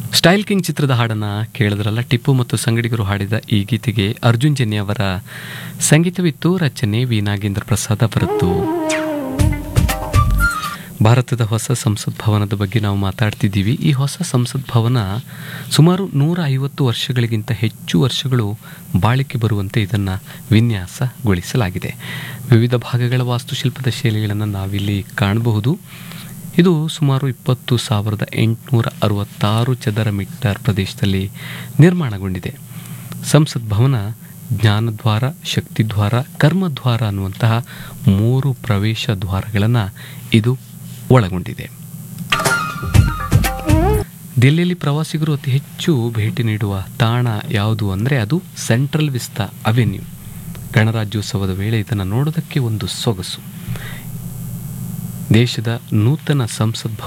style king ಚಿತ್ರದ ಹಾಡನ್ನು ಕೇಳಿದ್ರಲ್ಲ ಟಿಪ್ಪು ಮತ್ತು ಸಂಗಡಿಗರು ಹಾಡಿದ ಈ ಗೀತೆಗೆ ಅರ್ಜುನ್ ಜನ್ಯ ಅವರ ಸಂಗೀತವಿತ್ತು ರಚನೆ ವಿ ನಾಗೇಂದ್ರ ಪ್ರಸಾದ್ ಅವರದ್ದು ಭಾರತದ ಹೊಸ ಸಂಸತ್ ಭವನದ ಬಗ್ಗೆ ನಾವು ಮಾತಾಡ್ತಿದ್ದೀವಿ ಈ ಹೊಸ ಸಂಸತ್ ಭವನ ಸುಮಾರು ನೂರ ಐವತ್ತು ವರ್ಷಗಳಿಗಿಂತ ಹೆಚ್ಚು ವರ್ಷಗಳು ಬಾಳಿಕೆ ಬರುವಂತೆ ಇದನ್ನು ವಿನ್ಯಾಸಗೊಳಿಸಲಾಗಿದೆ ವಿವಿಧ ಭಾಗಗಳ ವಾಸ್ತುಶಿಲ್ಪದ ಶೈಲಿಗಳನ್ನು ನಾವಿಲ್ಲಿ ಕಾಣಬಹುದು ಇದು ಸುಮಾರು ಇಪ್ಪತ್ತು ಸಾವಿರದ ಎಂಟುನೂರ ಅರವತ್ತಾರು ಚದರ ಮೀಟರ್ ಪ್ರದೇಶದಲ್ಲಿ ನಿರ್ಮಾಣಗೊಂಡಿದೆ ಸಂಸತ್ ಭವನ ಜ್ಞಾನದ್ವಾರ ಶಕ್ತಿದ್ವಾರ ಕರ್ಮದ್ವಾರ ಅನ್ನುವಂತಹ ಮೂರು ಪ್ರವೇಶ ದ್ವಾರಗಳನ್ನು ಇದು ಒಳಗೊಂಡಿದೆ ದಿಲ್ಲಿಯಲ್ಲಿ ಪ್ರವಾಸಿಗರು ಅತಿ ಹೆಚ್ಚು ಭೇಟಿ ನೀಡುವ ತಾಣ ಯಾವುದು ಅಂದರೆ ಅದು ಸೆಂಟ್ರಲ್ ವಿಸ್ತಾ ಅವೆನ್ಯೂ ಗಣರಾಜ್ಯೋತ್ಸವದ ವೇಳೆ ಇದನ್ನು ನೋಡೋದಕ್ಕೆ ಒಂದು ಸೊಗಸು ದೇಶದ ನೂತನ ಸಂಸತ್